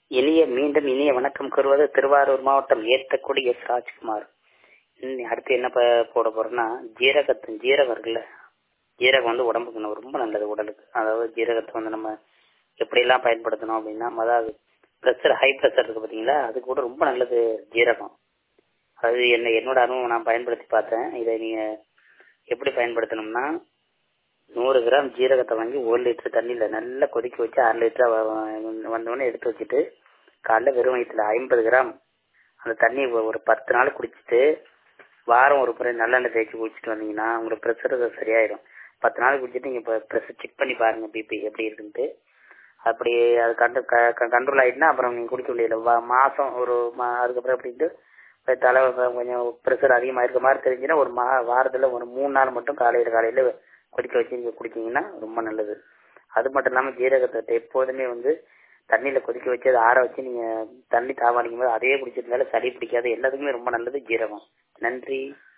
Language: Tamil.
இனிய மீண்டும் இனிய வணக்கம் கூறுவது திருவாரூர் மாவட்டம் ஏத்தக்குடி எஸ் ராஜ்குமார் இன்னி அடுத்து என்ன ப- போட போறோம்னா ஜீரகத்தின் ஜீரகம் இருக்குல்ல ஜீரகம் வந்து உடம்புக்கு ந- ரொம்ப நல்லது உடலுக்கு அதாவது ஜீரகத்தை வந்து நம்ம எப்படியெல்லாம் பயன்படுத்தணும் அப்படின்னா அதாவது ப்ரெஷர் ஹை ப்ரெஷர் இருக்கு பார்த்தீங்களா அது கூட ரொம்ப நல்லது ஜீரகம் அது என்ன என்னோட அனுபவம் நான் பயன்படுத்தி பார்த்தேன் இதை நீங்க எப்படி பயன்படுத்தணும்னா நூறு கிராம் ஜீரகத்தை வாங்கி ஒரு லிட்டர் தண்ணியில நல்லா கொதிக்க வச்சு அரை லிட்டர் வந்தோடனே எடுத்து வச்சுட்டு காலைல வெறும் வயிற்றுல ஐம்பது கிராம் அந்த தண்ணி ஒ- ஒரு பத்து நாள் குடிச்சிட்டு வாரம் ஒரு முறை நல்லெண்ணெய் தேய்ச்சி குடிச்சிட்டு வந்தீங்கன்னா உங்களுக்கு ப்ரெஷர் சரியாயிடும் பத்து நாள் குடிச்சிட்டு நீங்க இப்போ ப்ரெஷர் செக் பண்ணி பாருங்க பிபி எப்படி இருக்குன்ட்டு அப்படி அது கண்டு கண்ட்ரோல் ஆயிட்டுனா அப்புறம் நீங்க குடிக்க முடியல வா- மாசம் ஒரு மா- அதுக்கப்புறம் அப்படின்ட்டு இப்ப தலை வ- கொஞ்சம் ப்ரெஷர் அதிகமா இருக்க மாதிரி தெரிஞ்சுன்னா ஒரு மா வாரத்துல ஒரு மூணு நாள் மட்டும் காலையில காலையில கொதிக்க வச்சு நீங்க குடிச்சீங்கன்னா ரொம்ப நல்லது அது மட்டும் இல்லாம ஜீரகத்தை எப்போதுமே வந்து தண்ணியில கொதிக்க வச்சு அதை ஆற வச்சு நீங்க தண்ணி தாவாடிக்கும் போது அதையே குடிச்சிருந்தாலும் சளி பிடிக்காது எல்லாத்துக்குமே ரொம்ப நல்லது ஜீரகம் நன்றி